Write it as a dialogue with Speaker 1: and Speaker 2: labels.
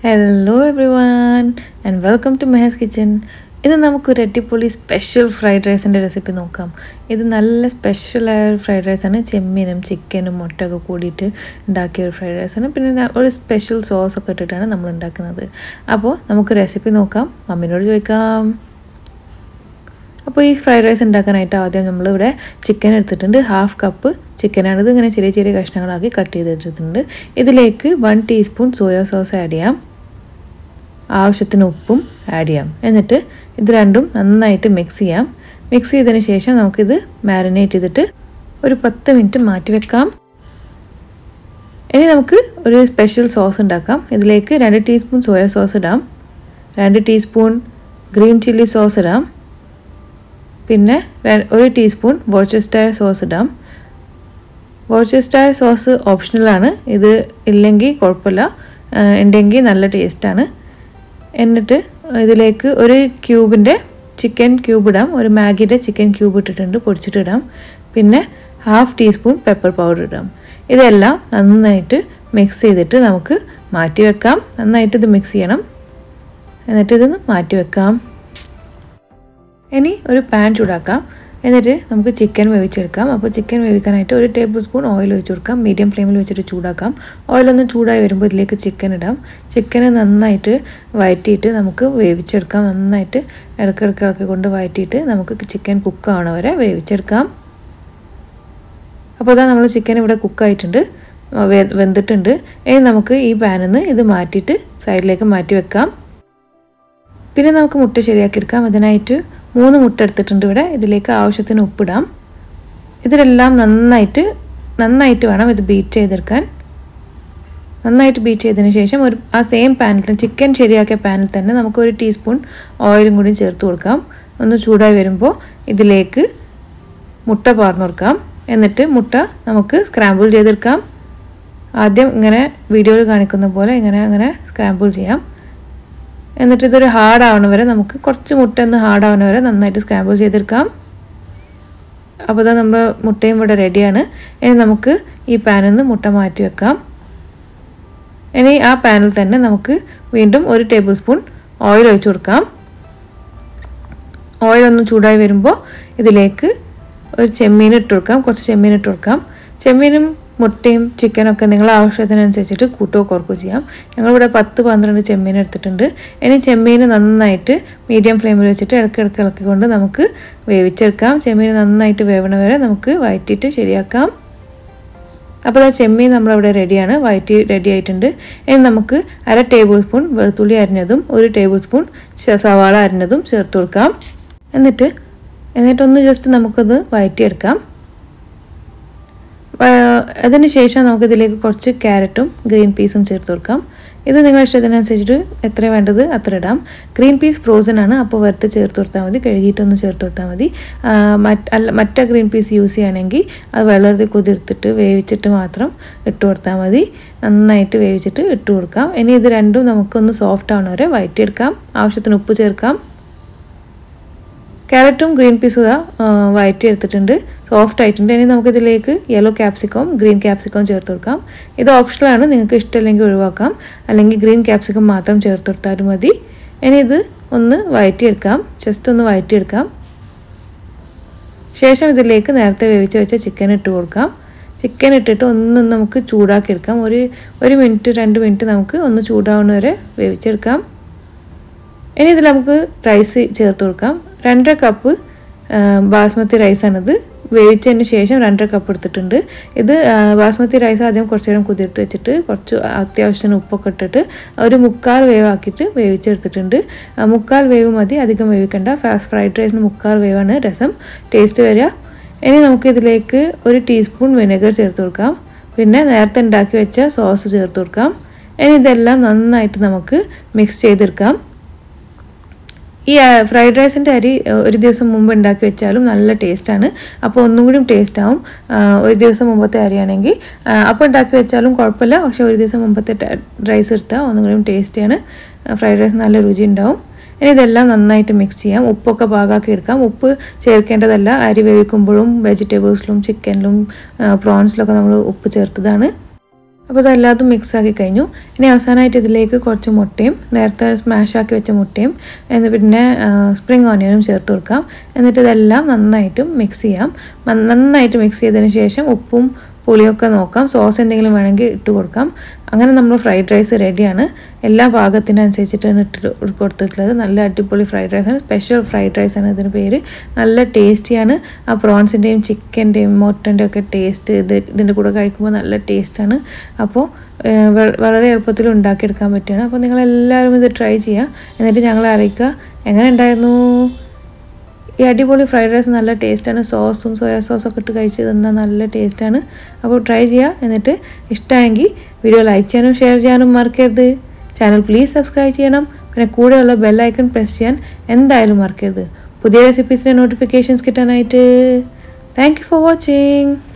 Speaker 1: hello everyone and welcome to Mehas kitchen ഇത് നമുക്കൊരു അടിപൊളി സ്പെഷ്യൽ ഫ്രൈഡ് റൈസിൻ്റെ റെസിപ്പി നോക്കാം ഇത് നല്ല സ്പെഷ്യലായ ഒരു ഫ്രൈഡ് റൈസാണ് ചെമ്മീനും ചിക്കനും മുട്ടയൊക്കെ കൂടിയിട്ട് ഉണ്ടാക്കിയ ഒരു ഫ്രൈഡ് റൈസാണ് പിന്നെ ന- ഒരു സ്പെഷ്യൽ സോസ് ഒക്കെ ഇട്ടിട്ടാണ് നമ്മൾ ഉണ്ടാക്കുന്നത് അപ്പോൾ നമുക്ക് റെസിപ്പി നോക്കാം മമ്മിനോട് ചോദിക്കാം അപ്പോൾ ഈ ഫ്രൈഡ് റൈസ് ഉണ്ടാക്കാനായിട്ട് ആദ്യം നമ്മളിവിടെ ചിക്കൻ എടുത്തിട്ടുണ്ട് ഹാഫ് കപ്പ് ചിക്കനാണിത് ഇങ്ങനെ ചെറിയ ചെറിയ കഷ്ണങ്ങളാക്കി കട്ട് ചെയ്തെടുത്തിട്ടുണ്ട് ഇതിലേക്ക് one teaspoon soya sauce add ചെയ്യാം ആവശ്യത്തിന് ഉപ്പും ആഡ് ചെയ്യാം എന്നിട്ട് ഇത് രണ്ടും നന്നായിട്ട് മിക്സ് ചെയ്യാം മിക്സ് ചെയ്തതിന് ശേഷം നമുക്കിത് മാരിനേറ്റ് ചെയ്തിട്ട് ഒരു പത്ത് മിനിറ്റ് മാറ്റി വെക്കാം ഇനി നമുക്ക് ഒരു സ്പെഷ്യൽ സോസ് ഉണ്ടാക്കാം ഇതിലേക്ക് രണ്ട് ടീസ്പൂൺ സോയ സോസ് ഇടാം രണ്ട് ടീസ്പൂൺ ഗ്രീൻ ചില്ലി സോസ് ഇടാം പിന്നെ ര- ഒരു ടീസ്പൂൺ വോർച്ചസ്റ്റർ സോസ് ഇടാം വോർച്ചസ്റ്റർ സോസ് ഓപ്ഷണലാണ് ഇത് ഇല്ലെങ്കിൽ കുഴപ്പമില്ല ആ, ഉണ്ടെങ്കിൽ നല്ല ടേസ്റ്റാണ് എന്നിട്ട് ഇതിലേക്ക് ഒരു ക്യൂബിൻ്റെ ചിക്കൻ ക്യൂബ് ഇടാം ഒരു മാഗിയുടെ ചിക്കൻ ക്യൂബ് ഇട്ടിട്ടുണ്ട് പൊടിച്ചിട്ട് ഇടാം പിന്നെ ഹാഫ് ടീസ്പൂൺ പെപ്പർ പൗഡർ ഇടാം ഇതെല്ലാം നന്നായിട്ട് മിക്സ് ചെയ്തിട്ട് നമുക്ക് മാറ്റി വെക്കാം നന്നായിട്ട് ഇത് മിക്സ് ചെയ്യണം എന്നിട്ട് ഇതൊന്ന് മാറ്റി വെക്കാം ഇനി ഒരു പാൻ ചൂടാക്കാം എന്നിട്ട് നമുക്ക് ചിക്കൻ വേവിച്ചെടുക്കാം അപ്പോൾ ചിക്കൻ വേവിക്കാനായിട്ട് ഒരു ടേബിൾ സ്പൂൺ ഓയിൽ ഒഴിച്ച് കൊടുക്കാം മീഡിയം ഫ്ലെയിമിൽ വെച്ചിട്ട് ചൂടാക്കാം ഓയിലൊന്ന് ചൂടായി വരുമ്പോൾ ഇതിലേക്ക് ചിക്കൻ ഇടാം ചിക്കന് നന്നായിട്ട് വഴറ്റിയിട്ട് നമുക്ക് വേവിച്ചെടുക്കാം നന്നായിട്ട് ഇടയ്ക്കിടയ്ക്ക് ഇളക്കി കൊണ്ട് വഴറ്റിയിട്ട് നമുക്ക് ചിക്കൻ കുക്ക് ആവണ വരെ വേവിച്ചെടുക്കാം അപ്പോൾ ഇതാ നമ്മൾ ചിക്കൻ ഇവിടെ കുക്കായിട്ടുണ്ട് വെ- വെന്തിട്ടുണ്ട് ഇനി നമുക്ക് ഈ പാനിൽ നിന്ന് ഇത് മാറ്റിയിട്ട് സൈഡിലേക്ക് മാറ്റി വെക്കാം പിന്നെ നമുക്ക് മുട്ട ശരിയാക്കി എടുക്കാം അതിനായിട്ട് മൂന്ന് മുട്ട എടുത്തിട്ടുണ്ട് ഇവിടെ ഇതിലേക്ക് ആവശ്യത്തിന് ഉപ്പിടാം ഇതിലെല്ലാം നന്നായിട്ട് നന്നായിട്ട് വേണം ഇത് ബീറ്റ് ചെയ്തെടുക്കാൻ നന്നായിട്ട് ബീറ്റ് ചെയ്തതിന് ശേഷം ഒരു ആ സെയിം പാനിൽ തന്നെ ചിക്കൻ ശരിയാക്കിയ പാനിൽ തന്നെ നമുക്ക് ഒരു ടീസ്പൂൺ ഓയിലും കൂടി ചേർത്ത് കൊടുക്കാം ഒന്ന് ചൂടായി വരുമ്പോൾ ഇതിലേക്ക് മുട്ട പാർന്നു കൊടുക്കാം എന്നിട്ട് മുട്ട നമുക്ക് സ്ക്രാമ്പിൾ ചെയ്തെടുക്കാം ആദ്യം ഇങ്ങനെ വീഡിയോയിൽ കാണിക്കുന്ന പോലെ ഇങ്ങനെ അങ്ങനെ സ്ക്രാമ്പിൾ ചെയ്യാം എന്നിട്ട് ഇതൊരു ഹാർഡ് ആവണ വരെ നമുക്ക് കുറച്ച് മുട്ട ഒന്ന് ഹാർഡ് ആവണ വരെ നന്നായിട്ട് സ്ക്രാമ്പിൾ ചെയ്തെടുക്കാം അപ്പോൾ ഇതാ നമ്മൾ മുട്ടയും ഇവിടെ റെഡിയാണ് ഇനി നമുക്ക് ഈ പാനിൽ നിന്ന് മുട്ട മാറ്റി വെക്കാം ഇനി ആ പാനിൽ തന്നെ നമുക്ക് വീണ്ടും ഒരു ടേബിൾ സ്പൂൺ ഓയിൽ ഒഴിച്ചു കൊടുക്കാം ഓയിൽ ഒന്ന് ചൂടായി വരുമ്പോൾ ഇതിലേക്ക് ഒരു ചെമ്മീൻ ഇട്ട് കൊടുക്കാം കുറച്ച് ചെമ്മീൻ ഇട്ട് കൊടുക്കാം ചെമ്മീനും മുട്ടയും ചിക്കനൊക്കെ നിങ്ങളെ ആവശ്യത്തിനനുസരിച്ചിട്ട് കൂട്ടുകയോ കുറക്കുകയോ ചെയ്യാം ഞങ്ങളിവിടെ പത്ത് പന്ത്രണ്ട് ചെമ്മീൻ എടുത്തിട്ടുണ്ട് ഇനി ചെമ്മീൻ നന്നായിട്ട് മീഡിയം ഫ്ലെയിമിൽ വെച്ചിട്ട് ഇടയ്ക്ക് ഇടയ്ക്ക് ഇളക്കിക്കൊണ്ട് നമുക്ക് വേവിച്ചെടുക്കാം ചെമ്മീൻ നന്നായിട്ട് വേവണ വരെ നമുക്ക് വഴറ്റിയിട്ട് ശരിയാക്കാം അപ്പോൾ ആ ചെമ്മീൻ നമ്മളിവിടെ റെഡിയാണ് വയറ്റി റെഡി ആയിട്ടുണ്ട് ഇനി നമുക്ക് അര ടേബിൾ സ്പൂൺ വെളുത്തുള്ളി അരിഞ്ഞതും ഒരു ടേബിൾ സ്പൂൺ ച- സവാള അരിഞ്ഞതും ചേർത്ത് കൊടുക്കാം എന്നിട്ട് എന്നിട്ടൊന്ന് ജസ്റ്റ് നമുക്കത് വയറ്റിയെടുക്കാം വ- അതിന് ശേഷം നമുക്കിതിലേക്ക് കുറച്ച് ക്യാരറ്റും ഗ്രീൻ പീസും ചേർത്ത് കൊടുക്കാം ഇത് നിങ്ങളുടെ ഇഷ്ടത്തിനനുസരിച്ചിട്ട് എത്ര വേണ്ടത് അത്ര ഇടാം ഗ്രീൻ പീസ് ഫ്രോസൺ ആണ് അപ്പോൾ വെറുതെ ചേർത്ത് കൊടുത്താൽ മതി കഴുകിയിട്ടൊന്ന് ചേർത്ത് കൊടുത്താൽ മതി ആ, മറ്റ് അല്ല മറ്റ ഗ്രീൻ പീസ് യൂസ് ചെയ്യുകയാണെങ്കിൽ അത് വെള്ളത്തിൽ കുതിർത്തിട്ട് വേവിച്ചിട്ട് മാത്രം ഇട്ട് കൊടുത്താൽ മതി നന്നായിട്ട് വേവിച്ചിട്ട് ഇട്ട് കൊടുക്കാം ഇനി ഇത് രണ്ടും നമുക്കൊന്ന് സോഫ്റ്റ് ആവണ വരെ വഴറ്റിയെടുക്കാം ആവശ്യത്തിന് ഉപ്പ് ചേർക്കാം ക്യാരറ്റും ഗ്രീൻ പീസും ഇതാ വഴറ്റി എടുത്തിട്ടുണ്ട് സോഫ്റ്റ് ആയിട്ടുണ്ട് ഇനി നമുക്കിതിലേക്ക് യെല്ലോ ക്യാപ്സിക്കം ഗ്രീൻ ക്യാപ്സിക്കം ചേർത്ത് കൊടുക്കാം ഇത് ഓപ്ഷണലാണ് നിങ്ങൾക്ക് ഇഷ്ടമല്ലെങ്കിൽ ഒഴിവാക്കാം അല്ലെങ്കിൽ ഗ്രീൻ ക്യാപ്സിക്കം മാത്രം ചേർത്ത് കൊടുത്താലും മതി ഇനി ഇത് ഒന്ന് വഴറ്റിയെടുക്കാം ജസ്റ്റ് ഒന്ന് വഴറ്റിയെടുക്കാം ശേഷം ഇതിലേക്ക് നേരത്തെ വേവിച്ച് വെച്ച ചിക്കൻ ഇട്ട് കൊടുക്കാം ചിക്കൻ ഇട്ടിട്ട് ഒന്ന് നമുക്ക് ചൂടാക്കി എടുക്കാം ഒരു ഒരു മിനിറ്റ് രണ്ട് മിനിറ്റ് നമുക്ക് ഒന്ന് ചൂടാവുന്ന വരെ വേവിച്ചെടുക്കാം ഇനി ഇതിൽ നമുക്ക് റൈസ് ചേർത്ത് കൊടുക്കാം രണ്ടര കപ്പ് ആ, ബാസ്മതി റൈസാണിത് വേവിച്ചതിന് ശേഷം രണ്ടര കപ്പ് എടുത്തിട്ടുണ്ട് ഇത് ആ, ബാസ്മതി റൈസ് ആദ്യം കുറച്ച് നേരം കുതിർത്ത് വെച്ചിട്ട് കുറച്ച് അത്യാവശ്യത്തിന് ഉപ്പൊക്കെ ഇട്ടിട്ട് ഒരു മുക്കാൽ വേവാക്കിയിട്ട് വേവിച്ചെടുത്തിട്ടുണ്ട് ആ, മുക്കാൽ വേവ് മതി അധികം വേവിക്കണ്ട ഫാസ്റ്റ് ഫ്രൈഡ് റൈസിന് മുക്കാൽ വേവാണ് രസം ടേസ്റ്റ് വരിക ഇനി നമുക്ക് ഇതിലേക്ക് ഒരു ടീസ്പൂൺ വിനെഗർ ചേർത്ത് കൊടുക്കാം പിന്നെ നേരത്തെ ഉണ്ടാക്കി വെച്ച സോസ് ചേർത്ത് കൊടുക്കാം ഇനി ഇതെല്ലാം നന്നായിട്ട് നമുക്ക് മിക്സ് ചെയ്തെടുക്കാം ഈ ഫ്രൈഡ് റൈസിൻ്റെ അരി ആ, ഒരു ദിവസം മുമ്പ് ഉണ്ടാക്കി വെച്ചാലും നല്ല ടേസ്റ്റാണ് അപ്പോൾ ഒന്നും കൂടി ടേസ്റ്റ് ആവും ആ, ഒരു ദിവസം മുമ്പത്തെ അരിയാണെങ്കിൽ ആ, അപ്പോൾ ഉണ്ടാക്കി വെച്ചാലും കുഴപ്പമില്ല പക്ഷേ ഒരു ദിവസം മുമ്പത്തെ റൈസ് എടുത്താൽ ഒന്നും കൂടി ടേസ്റ്റിയാണ് ഫ്രൈഡ് റൈസ് നല്ല രുചി ഉണ്ടാവും ഇനി ഇതെല്ലാം നന്നായിട്ട് മിക്സ് ചെയ്യാം ഉപ്പൊക്കെ പാകാക്കി എടുക്കാം ഉപ്പ് ചേർക്കേണ്ടതല്ല അരി വേവിക്കുമ്പോഴും വെജിറ്റബിൾസിലും ചിക്കനിലും പ്രോൺസിലൊക്കെ നമ്മൾ ഉപ്പ് ചേർത്തതാണ് അപ്പോൾ ഇതെല്ലാതും മിക്സ് ആക്കി കഴിഞ്ഞു ഇനി അവസാനമായിട്ട് ഇതിലേക്ക് കുറച്ച് മുട്ടയും നേരത്തെ സ്മാഷ് ആക്കി വെച്ച മുട്ടയും എന്ന് പിന്നെ സ്പ്രിങ് ഓനിയനും ചേർത്ത് കൊടുക്കാം എന്നിട്ട് ഇതെല്ലാം നന്നായിട്ട് മിക്സ് ചെയ്യാം മ- നന്നായിട്ട് മിക്സ് ചെയ്തതിന് ശേഷം ഉപ്പും പുളിയൊക്കെ നോക്കാം സോസ് എന്തെങ്കിലും വേണമെങ്കിൽ ഇട്ട് കൊടുക്കാം അങ്ങനെ നമ്മൾ ഫ്രൈഡ് റൈസ് റെഡിയാണ് എല്ലാ പാകത്തിനനുസരിച്ചിട്ടാണ് ഇട്ട് കൊടുത്തിട്ടുള്ളത് നല്ല അടിപൊളി ഫ്രൈഡ് റൈസാണ് സ്പെഷ്യൽ ഫ്രൈഡ് റൈസാണ് ഇതിന് പേര് നല്ല ടേസ്റ്റിയാണ് ആ പ്രോൺസിൻ്റെയും ചിക്കൻ്റെയും മൊട്ടൻ്റെ ഒക്കെ ടേസ്റ്റ് ഇത് ഇതിൻ്റെ കൂടെ കഴിക്കുമ്പോൾ നല്ല ടേസ്റ്റാണ് അപ്പോൾ ഏഹ്, വ- വളരെ എളുപ്പത്തിൽ ഉണ്ടാക്കിയെടുക്കാൻ പറ്റുകയാണ് അപ്പോൾ നിങ്ങളെല്ലാവരും ഇത് ട്രൈ ചെയ്യുക എന്നിട്ട് ഞങ്ങളെ അറിയിക്കുക എങ്ങനെ ഉണ്ടായിരുന്നു ഈ അടിപൊളി ഫ്രൈഡ് റൈസ് നല്ല ടേസ്റ്റാണ് സോസും സോയാ സോസൊക്കെ ഇട്ട് കഴിച്ച് തന്നാൽ നല്ല ടേസ്റ്റാണ് അപ്പോൾ ട്രൈ ചെയ്യുക എന്നിട്ട് ഇഷ്ടമായെങ്കിൽ വീഡിയോ ലൈക്ക് ചെയ്യാനും ഷെയർ ചെയ്യാനും മറക്കരുത് ചാനൽ പ്ലീസ് സബ്സ്ക്രൈബ് ചെയ്യണം പിന്നെ കൂടെയുള്ള ബെല്ലൈക്കൺ പ്രസ് ചെയ്യാൻ എന്തായാലും മറക്കരുത് പുതിയ റെസിപ്പീസിൻ്റെ നോട്ടിഫിക്കേഷൻസ് കിട്ടാനായിട്ട് താങ്ക് യു ഫോർ വാച്ചിങ്